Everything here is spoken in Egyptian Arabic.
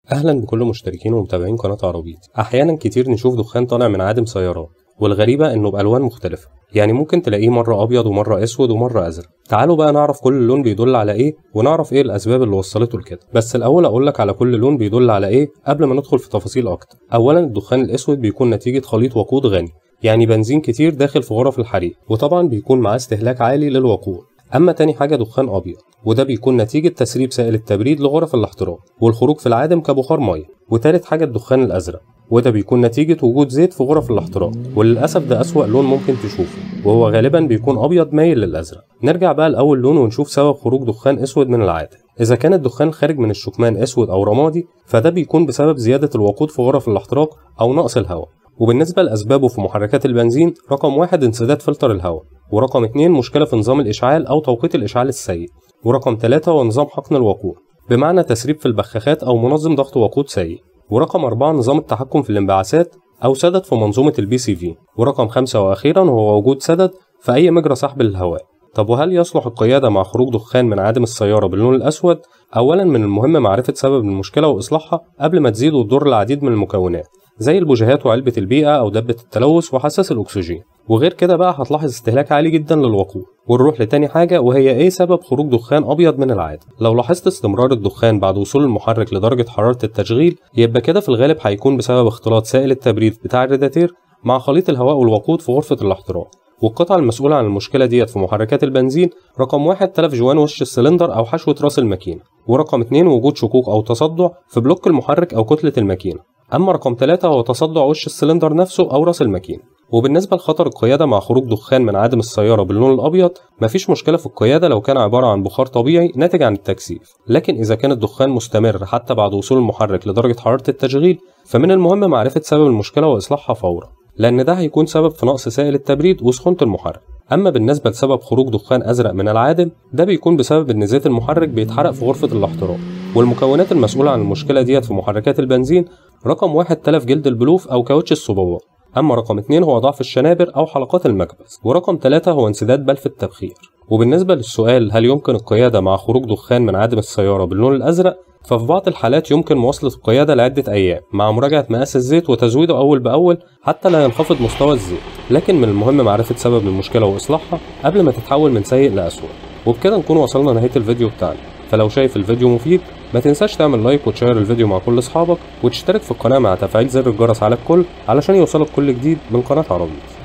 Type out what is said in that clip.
أهلا بكل مشتركين ومتابعين قناة عربيت أحيانا كتير نشوف دخان طالع من عادم سيارات والغريبة إنه بألوان مختلفة يعني ممكن تلاقيه مرة أبيض ومرة أسود ومرة أزرق تعالوا بقى نعرف كل لون بيدل على إيه ونعرف إيه الأسباب اللي وصلته لكده بس الأول أقولك على كل لون بيدل على إيه قبل ما ندخل في تفاصيل أكتر أولا الدخان الأسود بيكون نتيجة خليط وقود غني يعني بنزين كتير داخل في غرف الحريق وطبعا بيكون معاه استهلاك عالي للوقود أما تاني حاجة دخان أبيض وده بيكون نتيجة تسريب سائل التبريد لغرف الاحتراق والخروج في العادم كبخار مية وتالت حاجة الدخان الأزرق وده بيكون نتيجة وجود زيت في غرف الاحتراق وللأسف ده أسوأ لون ممكن تشوفه وهو غالبا بيكون أبيض مايل للأزرق نرجع بقى لأول لون ونشوف سبب خروج دخان أسود من العادم إذا كان الدخان الخارج من الشكمان أسود أو رمادي فده بيكون بسبب زيادة الوقود في غرف الاحتراق أو نقص الهواء وبالنسبة لأسبابه في محركات البنزين رقم واحد انسداد فلتر الهواء ورقم اتنين مشكلة في نظام الإشعال أو توقيت الإشعال السيء ورقم ثلاثة هو نظام حقن الوقود بمعنى تسريب في البخاخات أو منظم ضغط وقود سيء ورقم أربعة نظام التحكم في الانبعاثات أو سدد في منظومة البي سي في ورقم خمسة وأخيرا هو وجود سدد في أي مجرى سحب للهواء طب وهل يصلح القيادة مع خروج دخان من عادم السيارة باللون الأسود؟ أولا من المهم معرفة سبب المشكلة وإصلاحها قبل ما تزيد وتضر العديد من المكونات زي البوجيهات وعلبة البيئة أو دبة التلوث وحساس الأكسجين وغير كده بقى هتلاحظ استهلاك عالي جدا للوقود ونروح لتاني حاجة وهي ايه سبب خروج دخان أبيض من العادة لو لاحظت استمرار الدخان بعد وصول المحرك لدرجة حرارة التشغيل يبقى كده في الغالب هيكون بسبب اختلاط سائل التبريد بتاع الراداتير مع خليط الهواء والوقود في غرفة الاحتراق والقطعة المسؤولة عن المشكلة ديت في محركات البنزين رقم واحد تلف جوان وش السلندر أو حشوة راس الماكينة ورقم اتنين وجود شكوك أو تصدع في بلوك المحرك أو كتلة الماكينة أما رقم ثلاثة هو تصدع وش السلندر نفسه أو راس الماكينة وبالنسبة لخطر القيادة مع خروج دخان من عادم السيارة باللون الأبيض مفيش مشكلة في القيادة لو كان عبارة عن بخار طبيعي ناتج عن التكثيف لكن إذا كان الدخان مستمر حتى بعد وصول المحرك لدرجة حرارة التشغيل فمن المهم معرفة سبب المشكلة وإصلاحها فورا لأن ده هيكون سبب في نقص سائل التبريد وسخونة المحرك أما بالنسبة لسبب خروج دخان أزرق من العادم ده بيكون بسبب إن زيت المحرك بيتحرق في غرفة الاحتراق والمكونات المسؤولة عن المشكلة ديت في محركات البنزين رقم واحد تلف جلد البلوف أو كاوتش الصبوات أما رقم اتنين هو ضعف الشنابر أو حلقات المكبس ورقم ثلاثة هو انسداد بلف التبخير وبالنسبة للسؤال هل يمكن القيادة مع خروج دخان من عادم السيارة باللون الأزرق ففي بعض الحالات يمكن مواصلة القيادة لعدة أيام مع مراجعة مقاس الزيت وتزويده أول بأول حتى لا ينخفض مستوى الزيت لكن من المهم معرفة سبب المشكلة وإصلاحها قبل ما تتحول من سيء لأسوأ وبكده نكون وصلنا نهاية الفيديو بتاعنا فلو شايف الفيديو مفيد ما تنساش تعمل لايك وتشير الفيديو مع كل اصحابك وتشترك في القناة مع تفعيل زر الجرس على الكل علشان يوصلك كل جديد من قناة عربية